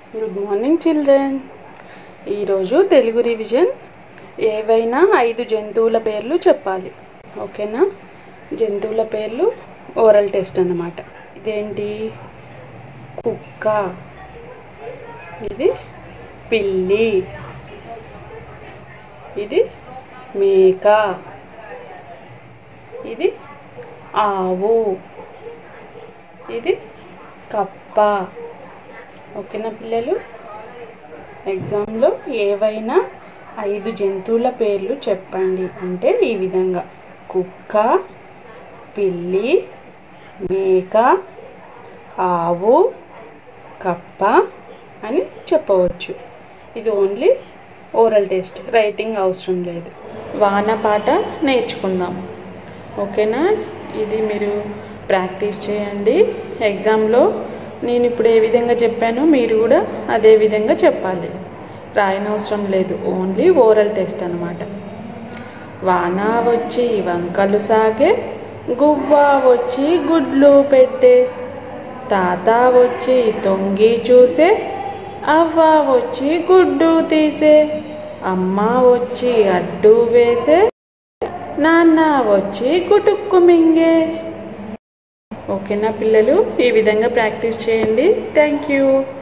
good morning children ఈరోజు Telugu revision ఏవైనా ఐదు జంతువుల పేర్లు చెప్పాలి ఓకేనా జంతువుల పేర్లు ఓరల్ టెస్ట్ అన్నమాట ఇదేంటి కుక్క ఇది పిల్లి ఇది మేక ఇది ఆవు ఇది కప్ప ఓకేనా పిల్లలు ఎగ్జామ్లో ఏవైనా ఐదు జంతువుల పేర్లు చెప్పండి అంటే ఈ విధంగా కుక్క పిల్లి మేక ఆవు కప్ప అని చెప్పవచ్చు ఇది ఓన్లీ ఓరల్ టెస్ట్ రైటింగ్ అవసరం లేదు వాన పాట నేర్చుకుందాం ఓకేనా ఇది మీరు ప్రాక్టీస్ చేయండి ఎగ్జామ్లో నేను ఇప్పుడు ఏ విధంగా చెప్పానో మీరు కూడా అదే విధంగా చెప్పాలి రాయనవసరం లేదు ఓన్లీ ఓరల్ టెస్ట్ అనమాట వాన వచ్చి వంకలు సాగే గువ్వ వచ్చి గుడ్లు పెట్టే తాత వచ్చి తొంగి చూసే అవ్వ వచ్చి గుడ్డు తీసే అమ్మ వచ్చి అడ్డు వేసే నాన్న వచ్చి గుటుక్కు మింగే ఓకేనా పిల్లలు ఈ విధంగా ప్రాక్టీస్ చేయండి థ్యాంక్ యూ